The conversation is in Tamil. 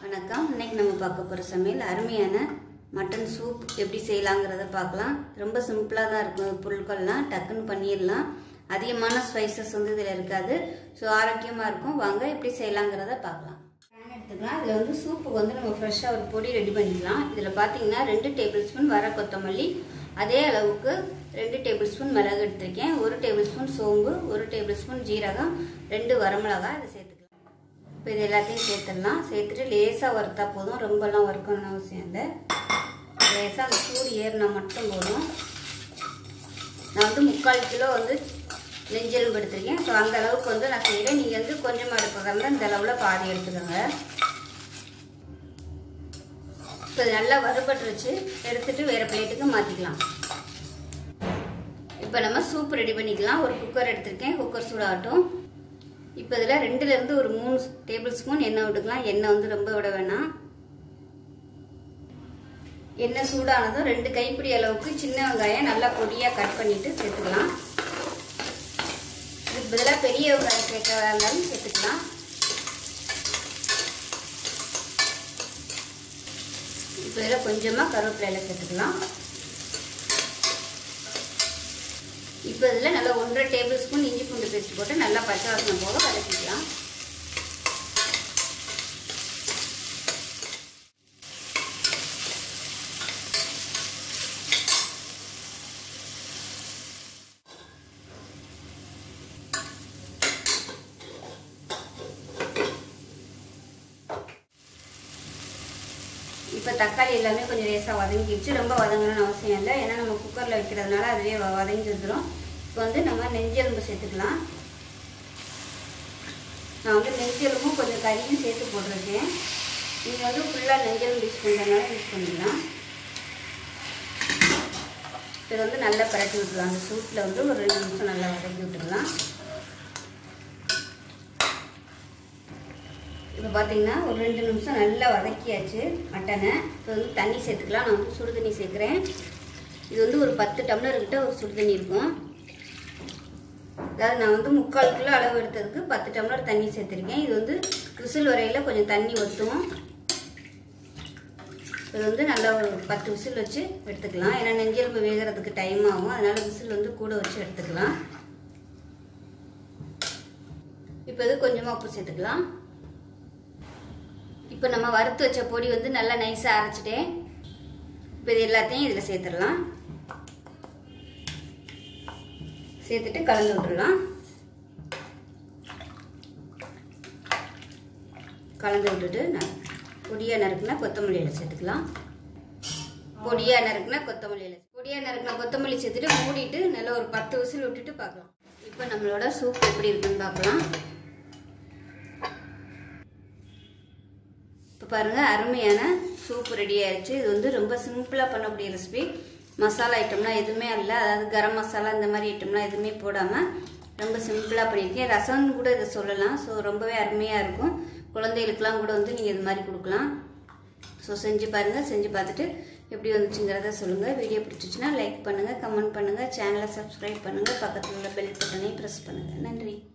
வணக்கம் இன்னைக்கு நம்ம பார்க்க போகிற சமையல் அருமையான மட்டன் சூப் எப்படி செய்யலாங்கிறத பார்க்கலாம் ரொம்ப சிம்பிளாக தான் இருக்கும் பொருட்கள்லாம் டக்குன்னு பண்ணிடலாம் அதிகமான ஸ்பைசஸ் வந்து இதில் இருக்காது ஸோ ஆரோக்கியமாக இருக்கும் வாங்க எப்படி செய்யலாங்கிறத பார்க்கலாம் பேன் எடுத்துக்கலாம் இதில் வந்து சூப்புக்கு வந்து நம்ம ஃப்ரெஷ்ஷாக ஒரு பொடி ரெடி பண்ணிக்கலாம் இதில் பார்த்தீங்கன்னா ரெண்டு டேபிள் ஸ்பூன் வர கொத்தமல்லி அதே அளவுக்கு ரெண்டு டேபிள் ஸ்பூன் மிளகு எடுத்திருக்கேன் ஒரு டேபிள் ஸ்பூன் சோம்பு ஒரு டேபிள் ஸ்பூன் ஜீரகம் ரெண்டு வரமிளகாய் இதை சேர்த்துக்கலாம் இப்போ இது எல்லாத்தையும் சேர்த்துடலாம் சேர்த்துட்டு லேசாக வறுத்தா போதும் ரொம்பலாம் வறுக்கணும்னு அவசியம் இல்லை லேசாக அந்த சூடு ஏறினா மட்டும் போதும் நான் வந்து முக்கால் கிலோ வந்து நெஞ்செலும்பு எடுத்திருக்கேன் ஸோ அந்த அளவுக்கு வந்து நான் செய்கிறேன் நீங்கள் வந்து கொஞ்சமாக எடுக்கிறதா இருந்தால் இந்த அளவில் பாதி எடுத்துக்கோங்க இப்போ இது நல்லா வறுபட்டுருச்சு எடுத்துட்டு வேறு பிளேட்டுக்கு மாற்றிக்கலாம் இப்போ நம்ம சூப் ரெடி பண்ணிக்கலாம் ஒரு குக்கர் எடுத்திருக்கேன் குக்கர் சூடாகட்டும் இப்போ இதில் ரெண்டுலேருந்து ஒரு மூணு டேபிள் ஸ்பூன் எண்ணெய் விட்டுக்கலாம் எண்ணெய் வந்து ரொம்ப விட வேணாம் எண்ணெய் சூடானதும் ரெண்டு கைப்பிடி அளவுக்கு சின்ன வெங்காயம் நல்லா பொடியாக கட் பண்ணிட்டு சேர்த்துக்கலாம் இதுக்கு பதிலாக பெரிய வெங்காயம் சேர்க்க இருந்தாலும் சேர்த்துக்கலாம் இப்போ இதில் கொஞ்சமாக கருவேப்பிலையில சேர்த்துக்கலாம் இப்போ இதில் நல்லா ஒன்றரை டேபிள் ஸ்பூன் இஞ்சி பூண்டு பேஸ்ட் போட்டு நல்லா பச்சை வாசனை போக வதக்கிக்கலாம் இப்போ தக்காளி எல்லாமே கொஞ்சம் லேசாக வதங்கிடுச்சு ரொம்ப வதங்கணும்னு அவசியம் இல்லை ஏன்னா நம்ம குக்கரில் வைக்கிறதுனால அதுவே வதங்கி வந்துடும் இப்போ வந்து நம்ம நெஞ்செலும்பு சேர்த்துக்கலாம் நான் வந்து நெஞ்செலும்பும் கொஞ்சம் கறியும் சேர்த்து போட்டிருக்கேன் நீங்கள் வந்து ஃபுல்லாக நெஞ்செலும்பு யூஸ் பண்ணுறதுனால யூஸ் பண்ணிக்கலாம் இதை வந்து நல்லா பரட்டி விட்டுலாம் அந்த சூட்டில் வந்து ஒரு ரெண்டு நிமிஷம் நல்லா வதக்கி விட்டுடலாம் இப்போ பார்த்தீங்கன்னா ஒரு ரெண்டு நிமிஷம் நல்லா வதக்கியாச்சு மட்டனை இப்போ வந்து தண்ணி சேர்த்துக்கலாம் நான் வந்து சுடு தண்ணி சேர்க்குறேன் இது வந்து ஒரு பத்து டம்ளர் கிட்ட ஒரு சுடு தண்ணி இருக்கும் அதாவது நான் வந்து முக்கால் கிலோ அளவு எடுத்ததுக்கு பத்து டம்ளர் தண்ணி சேர்த்துருக்கேன் இது வந்து விசில் வரையில் கொஞ்சம் தண்ணி ஒத்தும் இது வந்து நல்லா ஒரு பத்து விசில் வச்சு எடுத்துக்கலாம் ஏன்னா நெஞ்செலும்பு வேகிறதுக்கு டைம் ஆகும் அதனால் விசில் வந்து கூட வச்சு எடுத்துக்கலாம் இப்போ இது கொஞ்சமாக உப்பு சேர்த்துக்கலாம் இப்போ நம்ம வறுத்து வச்ச பொடி வந்து நல்லா நைஸாக அரைச்சிட்டேன் இப்போ இது எல்லாத்தையும் இதில் சேர்த்துடலாம் சேர்த்துட்டு கலந்து விட்டுடலாம் கலந்து விட்டுட்டு நான் பொடியாக நறுக்குனா கொத்தமல்லியில் சேர்த்துக்கலாம் பொடியாக நறுக்குனா கொத்தமல்லியில் பொடியாக நறுக்குனா கொத்தமல்லி சேர்த்துட்டு மூடிட்டு நல்லா ஒரு பத்து விசில் விட்டுட்டு பார்க்கலாம் இப்போ நம்மளோட சூப் எப்படி இருக்குன்னு பார்க்கலாம் இப்போ பாருங்கள் அருமையான சூப் ரெடி ஆயிடுச்சு இது வந்து ரொம்ப சிம்பிளாக பண்ணக்கூடிய ரெசிபி மசாலா ஐட்டம்லாம் எதுவுமே இல்லை அதாவது கரம் மசாலா இந்த மாதிரி ஐட்டம்லாம் எதுவுமே போடாமல் ரொம்ப சிம்பிளாக பண்ணியிருக்கேன் ரசம்னு கூட இதை சொல்லலாம் ஸோ ரொம்பவே அருமையாக இருக்கும் குழந்தைகளுக்கெல்லாம் கூட வந்து நீங்கள் இது மாதிரி கொடுக்கலாம் ஸோ செஞ்சு பாருங்கள் செஞ்சு பார்த்துட்டு எப்படி வந்துச்சுங்கிறத சொல்லுங்கள் வீடியோ பிடிச்சிச்சின்னா லைக் பண்ணுங்கள் கமெண்ட் பண்ணுங்கள் சேனலை சப்ஸ்கிரைப் பண்ணுங்கள் பக்கத்தில் உள்ள பெல் பட்டனை ப்ரெஸ் பண்ணுங்கள் நன்றி